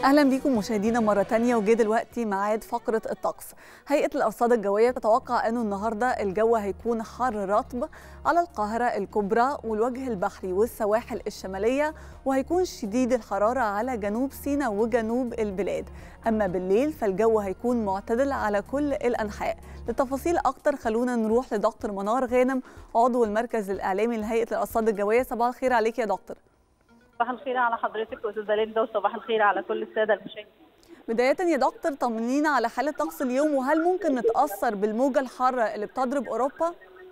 اهلا بيكم مشاهدينا مره تانية وجه دلوقتي ميعاد فقره الطقس هيئه الارصاد الجويه تتوقع انه النهارده الجو هيكون حر رطب على القاهره الكبرى والوجه البحري والسواحل الشماليه وهيكون شديد الحراره على جنوب سيناء وجنوب البلاد اما بالليل فالجو هيكون معتدل على كل الانحاء لتفاصيل اكتر خلونا نروح لدكتور منار غانم عضو المركز الاعلامي لهيئه الارصاد الجويه صباح الخير عليك يا دكتور صباح الخير على حضرتك استاذه ليندا وصباح الخير على كل الساده المشاهدين بداية يا دكتور طمنينا على حالة طقس اليوم وهل ممكن نتأثر بالموجة الحارة اللي بتضرب أوروبا؟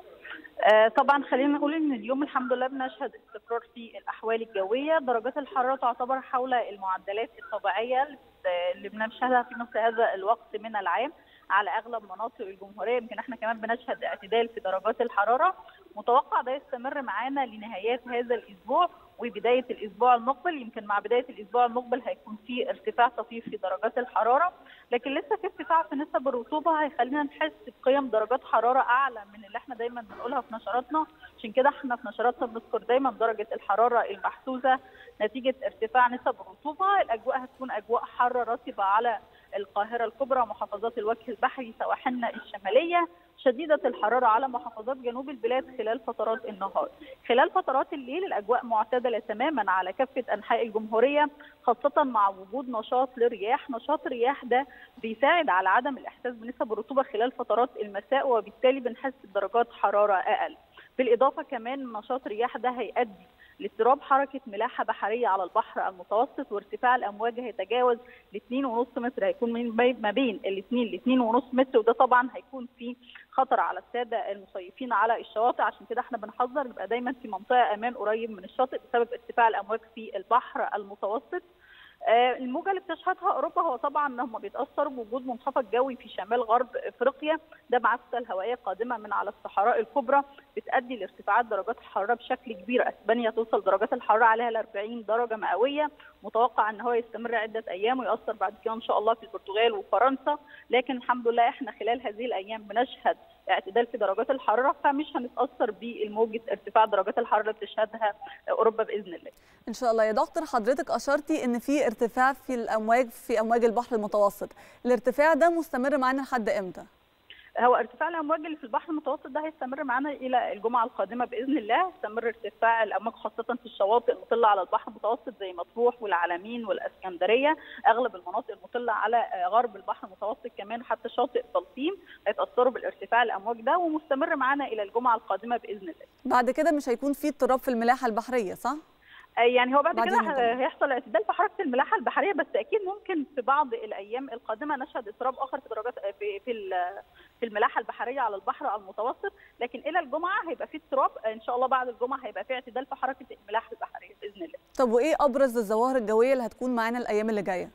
آه طبعا خلينا نقول ان اليوم الحمد لله بنشهد استقرار في الاحوال الجويه درجات الحراره تعتبر حول المعدلات الطبيعيه اللي بنشهدها في مثل هذا الوقت من العام على اغلب مناطق الجمهوريه يمكن احنا كمان بنشهد اعتدال في درجات الحراره متوقع ده يستمر معانا لنهايات هذا الاسبوع وبدايه الاسبوع المقبل يمكن مع بدايه الاسبوع المقبل هيكون في ارتفاع طفيف في درجات الحراره لكن لسه في ارتفاع في نسب الرطوبه هيخلينا نحس بقيم درجات حراره اعلى من اللي احنا دايما بنقولها في نشراتنا عشان كده احنا في نشراتنا بنذكر دايما درجه الحراره المحسوسه نتيجه ارتفاع نسب الرطوبه الاجواء هتكون اجواء حاره رطبه على القاهره الكبرى محافظات الوجه البحري سواحلنا الشماليه شديدة الحرارة على محافظات جنوب البلاد خلال فترات النهار خلال فترات الليل الأجواء معتدلة تماما على كافة أنحاء الجمهورية خاصة مع وجود نشاط للرياح نشاط الرياح ده بيساعد على عدم الإحساس بنسب الرطوبة خلال فترات المساء وبالتالي بنحس بدرجات حرارة أقل بالإضافة كمان نشاط الرياح ده هيؤدي لاضطراب حركه ملاحه بحريه على البحر المتوسط وارتفاع الامواج هيتجاوز ل 2.5 متر هيكون من ما بين ال 2 ل 2.5 متر وده طبعا هيكون في خطر على الساده المصيفين على الشواطئ عشان كده احنا بنحذر نبقى دايما في منطقه امان قريب من الشاطئ بسبب ارتفاع الامواج في البحر المتوسط الموجه اللي بتشهدها اوروبا هو طبعا هم بيتاثروا بوجود منخفض جوي في شمال غرب افريقيا ده مع كتل هوائيه قادمه من على الصحراء الكبرى بتؤدي لارتفاعات درجات الحراره بشكل كبير اسبانيا توصل درجات الحراره عليها ل 40 درجه مئويه متوقع ان هو يستمر عده ايام ويأثر بعد كده ان شاء الله في البرتغال وفرنسا لكن الحمد لله احنا خلال هذه الايام بنشهد اعتدال في درجات الحراره فمش هنتاثر بالموجه ارتفاع درجات الحراره اللي بتشهدها اوروبا باذن الله. ان شاء الله يا دكتور حضرتك اشرتي ان في ارتفاع في الامواج في امواج البحر المتوسط، الارتفاع ده مستمر معانا لحد امتى؟ هو ارتفاع الامواج اللي في البحر المتوسط ده هيستمر معانا الى الجمعه القادمه باذن الله هيستمر ارتفاع الامواج خاصه في الشواطئ المطله على البحر المتوسط زي مطروح والعلمين والاسكندريه اغلب المناطق المطله على غرب البحر المتوسط كمان حتى شاطئ بلطيم هيتاثروا بالارتفاع الامواج ده ومستمر معانا الى الجمعه القادمه باذن الله. بعد كده مش هيكون في اضطراب في الملاحه البحريه صح؟ يعني هو بعد كده هيحصل اعتدال في حركه الملاحه البحريه بس اكيد ممكن في بعض الايام القادمه نشهد اضطراب اخر في درجات في في في الملاحه البحريه على البحر المتوسط لكن الى الجمعه هيبقى في اضطراب ان شاء الله بعد الجمعه هيبقى في اعتدال في حركه الملاحه البحريه باذن الله. طب وايه ابرز الظواهر الجويه اللي هتكون معانا الايام اللي جايه؟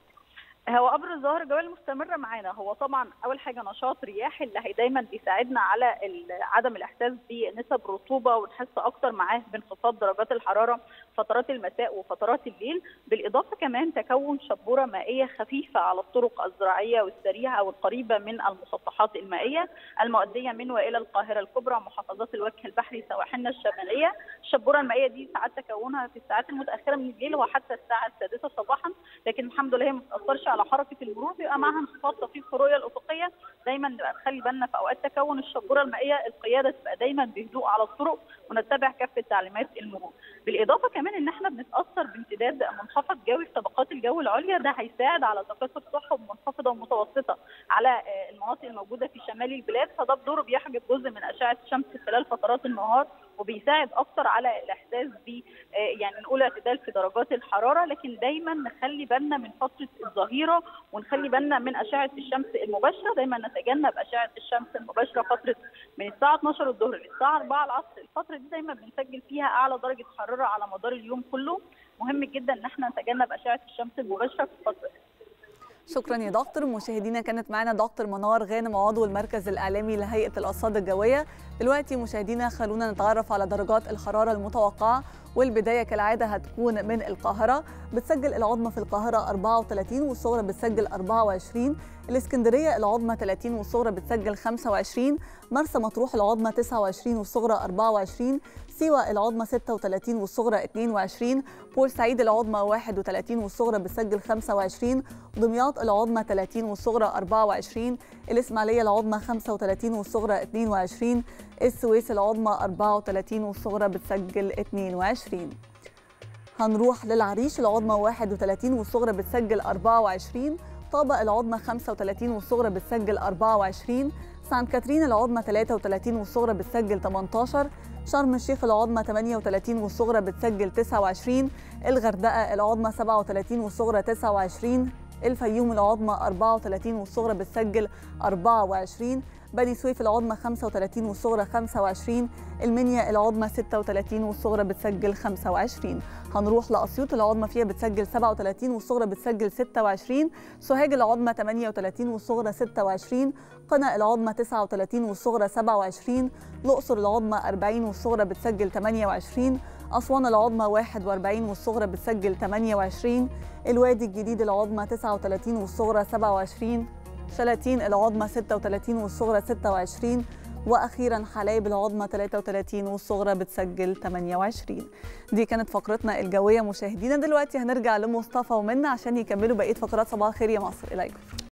هو ابرز الظواهر الجويه المستمره معانا هو طبعا اول حاجه نشاط رياحي اللي هي دايما بيساعدنا على عدم الاحساس بنسب رطوبه ونحس اكتر معاه بانخفاض درجات الحراره فترات المساء وفترات الليل بالاضافه كمان تكون شبوره مائيه خفيفه على الطرق الزراعيه والسريعه والقريبه من المسطحات المائيه المؤديه من والى القاهره الكبرى محافظات الوجه البحري سواحلنا الشماليه الشبوره المائيه دي ساعات تكونها في الساعات المتاخره من الليل وحتى الساعه السادسه صباحا لكن الحمد لله ما بتاثرش على حركه المرور بيبقى معاها انخفاض طفيف في الرؤيه الافقيه دايما نبقى نخلي بالنا في اوقات تكون الشبوره المائيه القياده تبقى دايما بهدوء على الطرق ونتبع كافه تعليمات المرور بالاضافه كمان ان احنا بنتاثر بامتداد منخفض جوي في طبقات الجو العليا ده هيساعد على تكاثر سحب منخفضه ومتوسطه على المناطق الموجوده في شمال البلاد فده بدوره بيحجب جزء من اشعه الشمس خلال فترات النهار وبيساعد اكتر على الاحساس ب يعني نقول اعتدال في درجات الحراره لكن دايما نخلي بالنا من فتره الظهيره ونخلي بالنا من اشعه الشمس المباشره دايما نتجنب اشعه الشمس المباشره فتره من الساعه 12 الظهر للساعه 4 العصر الفتره دي دايما بنسجل فيها اعلى درجه حراره على مدار اليوم كله مهم جدا ان احنا نتجنب اشعه الشمس المباشره في الفتره دي شكرا يا دكتور مشاهدينا كانت معنا دكتور منار غانم عضو المركز الاعلامي لهيئه الارصاد الجويه دلوقتي مشاهدينا خلونا نتعرف على درجات الحراره المتوقعه والبدايه كالعاده هتكون من القاهره بتسجل العظمى في القاهره 34 والصغرى بتسجل 24 الاسكندريه العظمى 30 والصغرى بتسجل 25 مرسى مطروح العظمى 29 والصغرى 24 سيوة العظمى 36 والصغرى 22 بورسعيد العظمى 31 والصغرى بتسجل 25 دمياط العظمى 30 والصغرى 24 الإسماعيلية العظمى 35 والصغرى 22 السويس العظمى 34 والصغرى بتسجل 22 هنروح للعريش العظمى 31 والصغرى بتسجل 24 طابة العظمى 35 والصغرى بتسجل 24 سان كاترين العظمى 33 والصغرى بتسجل 18 شرم الشيخ العظمى 38 والصغرى بتسجل 29 الغردقة العظمى 37 والصغرى 29 الفيوم العظمى 34 والصغرى بتسجل 24 بني سويف العظمى 35 والصغرى 25 المنيا العظمى 36 والصغرى بتسجل 25 هنروح لأسيوط العظمى فيها بتسجل 37 والصغرى بتسجل 26 سوهاج العظمى 38 والصغرى 26 قنا العظمى 39 والصغرى 27 الأقصر العظمى 40 والصغرى بتسجل 28 أسوان العظمى 41 والصغرى بتسجل 28 الوادي الجديد العظمى 39 والصغرى 27 شلاتين العظمى 36 والصغرى 26 واخيرا حلايب العظمى 33 والصغرى بتسجل 28 دي كانت فقرتنا الجويه مشاهدينا دلوقتي هنرجع لمصطفى ومنى عشان يكملوا بقيه فقرات صباح الخير يا مصر اليكم